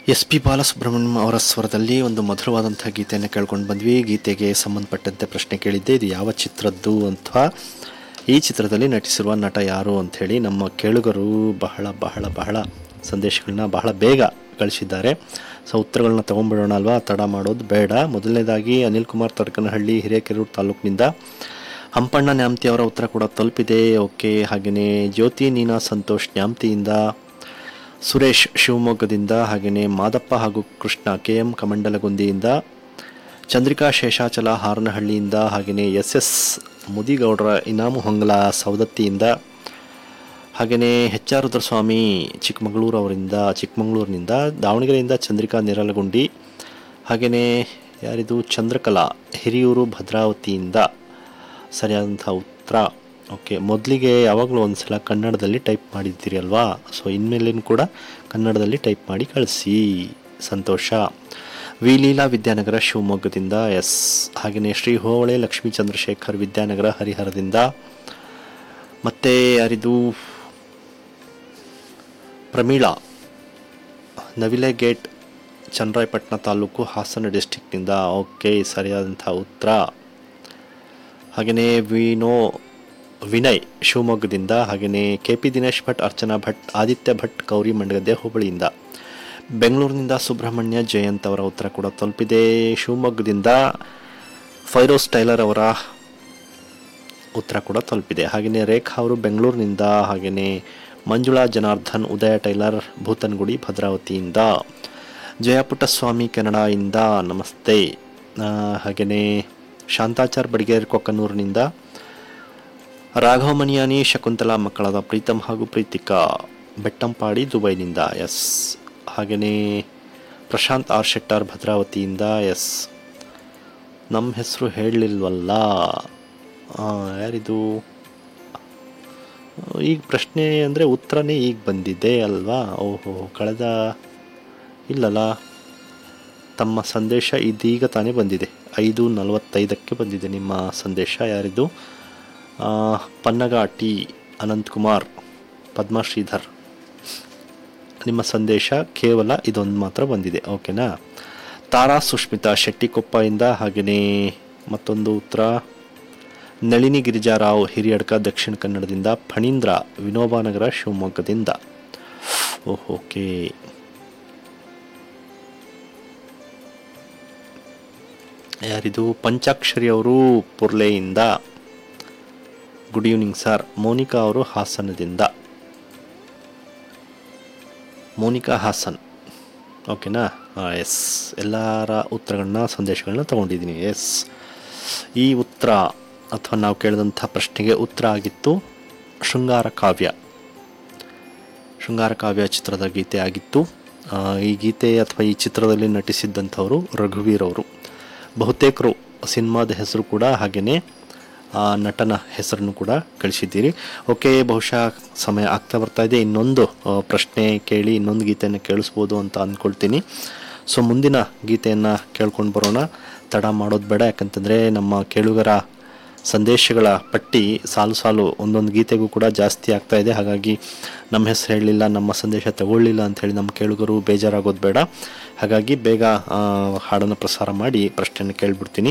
S P Balasubrahmanyam ಅವರ ಸ್ವರದಲ್ಲಿ ಒಂದು ಮಧುರವಾದಂಥ ಗೀತೆಯನ್ನು ಕೇಳ್ಕೊಂಡು ಬಂದ್ವಿ ಗೀತೆಗೆ ಸಂಬಂಧಪಟ್ಟಂತೆ ಪ್ರಶ್ನೆ ಕೇಳಿದ್ದೆ ಇದು ಯಾವ ಚಿತ್ರದ್ದು ಅಥವಾ ಈ ಚಿತ್ರದಲ್ಲಿ ನಟಿಸಿರುವ ನಟ ಯಾರು ಅಂಥೇಳಿ ನಮ್ಮ ಕೇಳುಗರು ಬಹಳ ಬಹಳ ಬಹಳ ಸಂದೇಶಗಳನ್ನ ಬಹಳ ಬೇಗ ಕಳಿಸಿದ್ದಾರೆ ಸೊ ಉತ್ತರಗಳನ್ನ ತೊಗೊಂಡ್ಬಿಡೋಣ ಅಲ್ವಾ ತಡ ಮಾಡೋದು ಬೇಡ ಮೊದಲನೇದಾಗಿ ಅನಿಲ್ ಕುಮಾರ್ ತಡಕನಹಳ್ಳಿ ಹಿರೇಕೆರೂರು ತಾಲೂಕಿನಿಂದ ಹಂಪಣ್ಣ ನ್ಯಾಮ್ತಿ ಅವರ ಉತ್ತರ ಕೂಡ ತಲುಪಿದೆ ಓಕೆ ಹಾಗೆಯೇ ಜ್ಯೋತಿ ನೀನಾ ಸಂತೋಷ್ ನ್ಯಾಮ್ತಿಯಿಂದ ಸುರೇಶ್ ಶಿವಮೊಗ್ಗದಿಂದ ಹಾಗೆಯೇ ಮಾದಪ್ಪ ಹಾಗೂ ಕೃಷ್ಣ ಕೆ ಎಂ ಕಮಂಡಲಗುಂದಿಯಿಂದ ಚಂದ್ರಿಕಾ ಶೇಷಾಚಲ ಹಾರನಹಳ್ಳಿಯಿಂದ ಹಾಗೆಯೇ ಎಸ್ ಎಸ್ ಮುದಿಗೌಡರ ಇನಾಮು ಹೊಂಗಲ ಸವದತ್ತಿಯಿಂದ ಹಾಗೆಯೇ ಎಚ್ ಆರ್ ರುದ್ರಸ್ವಾಮಿ ಚಿಕ್ಕಮಗಳೂರು ಅವರಿಂದ ಚಿಕ್ಕಮಗಳೂರಿನಿಂದ ದಾವಣಗೆರೆಯಿಂದ ಚಂದ್ರಿಕಾ ನಿರಲಗುಂಡಿ ಹಾಗೆಯೇ ಯಾರಿದು ಚಂದ್ರಕಲಾ ಹಿರಿಯೂರು ಭದ್ರಾವತಿಯಿಂದ ಸರಿಯಾದಂಥ ಉತ್ತರ ಓಕೆ ಮೊದಲಿಗೆ ಯಾವಾಗಲೂ ಒಂದು ಸಲ ಕನ್ನಡದಲ್ಲಿ ಟೈಪ್ ಮಾಡಿದ್ದೀರಿ ಅಲ್ವಾ ಸೊ ಇನ್ಮೇಲೇನು ಕೂಡ ಕನ್ನಡದಲ್ಲಿ ಟೈಪ್ ಮಾಡಿ ಕಳಿಸಿ ಸಂತೋಷ ವಿ ಲೀಲಾ ವಿದ್ಯಾನಗರ ಶಿವಮೊಗ್ಗದಿಂದ ಎಸ್ ಹಾಗೆಯೇ ಶ್ರೀ ಹೋವಳೆ ಲಕ್ಷ್ಮೀ ಚಂದ್ರಶೇಖರ್ ವಿದ್ಯಾನಗರ ಹರಿಹರದಿಂದ ಮತ್ತು ಯಾರಿದು ಪ್ರಮೀಳಾ ನವಿಲೆ ಗೇಟ್ ಚನ್ನರಾಯಪಟ್ಟಣ ತಾಲೂಕು ಹಾಸನ ಡಿಸ್ಟಿಕ್ನಿಂದ ಓಕೆ ಸರಿಯಾದಂಥ ಉತ್ತರ ಹಾಗೆಯೇ ವಿನೋ ವಿನಯ್ ಶಿವಮೊಗ್ಗದಿಂದ ಹಾಗೆಯೇ ಕೆ ಪಿ ದಿನೇಶ್ ಭಟ್ ಅರ್ಚನಾ ಭಟ್ ಆದಿತ್ಯ ಭಟ್ ಗೌರಿ ಮಂಡಗದ್ದೆ ಹುಬ್ಬಳ್ಳಿಯಿಂದ ಬೆಂಗಳೂರಿನಿಂದ ಸುಬ್ರಹ್ಮಣ್ಯ ಜಯಂತ್ ಅವರ ಉತ್ತರ ಕೂಡ ತಲುಪಿದೆ ಶಿವಮೊಗ್ಗದಿಂದ ಫೈರೋಸ್ ಟೈಲರ್ ಅವರ ಉತ್ತರ ಕೂಡ ತಲುಪಿದೆ ಹಾಗೆಯೇ ರೇಖಾ ಅವರು ಬೆಂಗಳೂರಿನಿಂದ ಹಾಗೆಯೇ ಮಂಜುಳಾ ಜನಾರ್ದನ್ ಉದಯ ಟೈಲರ್ ಭೂತನ್ಗುಡಿ ಭದ್ರಾವತಿಯಿಂದ ಜಯಪುಟ್ಟಸ್ವಾಮಿ ಕೆನಡಾಯಿಂದ ನಮಸ್ತೆ ಆ, ಹಾಗೆಯೇ ಶಾಂತಾಚಾರ್ ಬಡಿಗೇರ್ ಕೊಕ್ಕನೂರಿನಿಂದ ರಾಘವ ಮನಿಯಾನಿ ಶಕುಂತಲಾ ಮಕ್ಕಳಾದ ಪ್ರೀತಮ್ ಹಾಗೂ ಪ್ರೀತಿಕಾ ಬೆಟ್ಟಂಪಾಡಿ ದುಬೈನಿಂದ ಎಸ್ ಹಾಗೆಯೇ ಪ್ರಶಾಂತ್ ಆರ್ ಶೆಟ್ಟರ್ ಭದ್ರಾವತಿಯಿಂದ ಎಸ್ ನಮ್ಮ ಹೆಸರು ಹೇಳಲಿಲ್ವಲ್ಲ ಯಾರಿದು ಈಗ ಪ್ರಶ್ನೆ ಅಂದರೆ ಉತ್ತರನೇ ಈಗ ಬಂದಿದೆ ಅಲ್ವಾ ಓಹೋ ಕಳೆದ ಇಲ್ಲಲ್ಲ ತಮ್ಮ ಸಂದೇಶ ಇದೀಗ ತಾನೇ ಬಂದಿದೆ ಐದು ನಲವತ್ತೈದಕ್ಕೆ ಬಂದಿದೆ ನಿಮ್ಮ ಸಂದೇಶ ಯಾರಿದು ಆ, ಪನ್ನಗ ಟಿ ಅನಂತಕುಮಾರ್ ಪದ್ಮ ಶ್ರೀಧರ್ ನಿಮ್ಮ ಸಂದೇಶ ಕೇವಲ ಇದೊಂದು ಮಾತ್ರ ಬಂದಿದೆ ಓಕೆನಾ ತಾರಾ ಸುಷ್ಮಿತಾ ಶೆಟ್ಟಿಕೊಪ್ಪಯಿಂದ ಹಾಗೆಯೇ ಮತ್ತೊಂದು ಉತ್ತರ ನಳಿನಿ ಗಿರಿಜಾರಾವ್ ಹಿರಿಯಡ್ಕ ದಕ್ಷಿಣ ಕನ್ನಡದಿಂದ ಫಣೀಂದ್ರ ವಿನೋಬಾನಗರ ಶಿವಮೊಗ್ಗದಿಂದ ಓಹ್ ಓಕೆ ಯಾರಿದು ಪಂಚಾಕ್ಷರಿ ಅವರು ಪುರ್ಲೆಯಿಂದ ಗುಡ್ ಈವ್ನಿಂಗ್ ಸರ್ ಮೋನಿಕಾ ಅವರು ಹಾಸನದಿಂದ ಮೋನಿಕಾ ಹಾಸನ್ ಓಕೆನಾ ಎಸ್ ಎಲ್ಲರ ಉತ್ತರಗಳನ್ನ ಸಂದೇಶಗಳನ್ನ ತೊಗೊಂಡಿದ್ದೀನಿ ಎಸ್ ಈ ಉತ್ತರ ಅಥವಾ ನಾವು ಕೇಳಿದಂಥ ಪ್ರಶ್ನೆಗೆ ಉತ್ತರ ಆಗಿತ್ತು ಶೃಂಗಾರ ಕಾವ್ಯ ಶೃಂಗಾರ ಕಾವ್ಯ ಚಿತ್ರದ ಗೀತೆ ಆಗಿತ್ತು ಆ, ಈ ಗೀತೆ ಅಥವಾ ಈ ಚಿತ್ರದಲ್ಲಿ ನಟಿಸಿದ್ದಂಥವರು ರಘುವೀರ್ ಅವರು ಬಹುತೇಕರು ಸಿನಿಮಾದ ಹೆಸರು ಕೂಡ ಹಾಗೆಯೇ ಆ ನಟನ ಹೆಸರನ್ನು ಕೂಡ ಕಳಿಸಿದ್ದೀರಿ ಓಕೆ ಬಹುಶಃ ಸಮಯ ಆಗ್ತಾ ಬರ್ತಾ ಇದೆ ಇನ್ನೊಂದು ಆ, ಪ್ರಶ್ನೆ ಕೇಳಿ ಇನ್ನೊಂದು ಗೀತೆಯನ್ನು ಕೇಳಿಸ್ಬೋದು ಅಂತ ಅಂದ್ಕೊಳ್ತೀನಿ ಸೊ ಮುಂದಿನ ಗೀತೆಯನ್ನು ಕೇಳ್ಕೊಂಡು ಬರೋಣ ತಡ ಮಾಡೋದು ಬೇಡ ಯಾಕಂತಂದರೆ ನಮ್ಮ ಕೇಳುಗರ ಸಂದೇಶಗಳ ಪಟ್ಟಿ ಸಾಲು ಸಾಲು ಒಂದೊಂದು ಗೀತೆಗೂ ಕೂಡ ಜಾಸ್ತಿ ಆಗ್ತಾ ಇದೆ ಹಾಗಾಗಿ ನಮ್ಮ ಹೆಸರು ಹೇಳಲಿಲ್ಲ ನಮ್ಮ ಸಂದೇಶ ತಗೊಳ್ಳಿಲ್ಲ ಅಂಥೇಳಿ ನಮ್ಮ ಕೇಳುಗರು ಬೇಜಾರಾಗೋದು ಬೇಡ ಹಾಗಾಗಿ ಬೇಗ ಆ, ಹಾಡನ್ನು ಪ್ರಸಾರ ಮಾಡಿ ಪ್ರಶ್ನೆಯನ್ನು ಕೇಳಿಬಿಡ್ತೀನಿ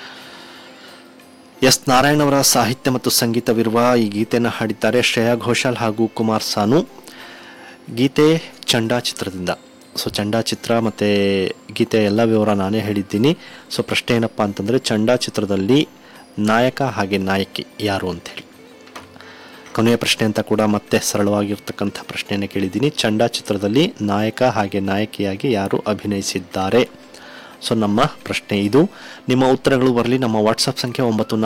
ಎಸ್ ನಾರಾಯಣ್ ಅವರ ಸಾಹಿತ್ಯ ಮತ್ತು ಸಂಗೀತವಿರುವ ಈ ಗೀತೆಯನ್ನು ಹಾಡಿದ್ದಾರೆ ಶ್ರೇಯಾ ಘೋಷಾಲ್ ಹಾಗೂ ಕುಮಾರ್ ಸಾನು ಗೀತೆ ಚಂಡಾ ಚಿತ್ರದಿಂದ ಸೊ ಚಂಡಾ ಚಿತ್ರ ಮತ್ತು ಗೀತೆ ಎಲ್ಲ ವಿವರ ನಾನೇ ಹೇಳಿದ್ದೀನಿ ಸೊ ಪ್ರಶ್ನೆ ಏನಪ್ಪ ಅಂತಂದರೆ ಚಂಡಾ ಚಿತ್ರದಲ್ಲಿ ನಾಯಕ ಹಾಗೆ ನಾಯಕಿ ಯಾರು ಅಂಥೇಳಿ ಕೊನೆಯ ಪ್ರಶ್ನೆ ಅಂತ ಕೂಡ ಮತ್ತೆ ಸರಳವಾಗಿರ್ತಕ್ಕಂಥ ಪ್ರಶ್ನೆಯನ್ನು ಕೇಳಿದ್ದೀನಿ ಚಂಡಾ ಚಿತ್ರದಲ್ಲಿ ನಾಯಕ ಹಾಗೆ ನಾಯಕಿಯಾಗಿ ಯಾರು ಅಭಿನಯಿಸಿದ್ದಾರೆ ಸೊ ನಮ್ಮ ಪ್ರಶ್ನೆ ಇದು ನಿಮ್ಮ ಉತ್ತರಗಳು ಬರಲಿ ನಮ್ಮ ವಾಟ್ಸಪ್ ಸಂಖ್ಯೆ ಒಂಬತ್ತು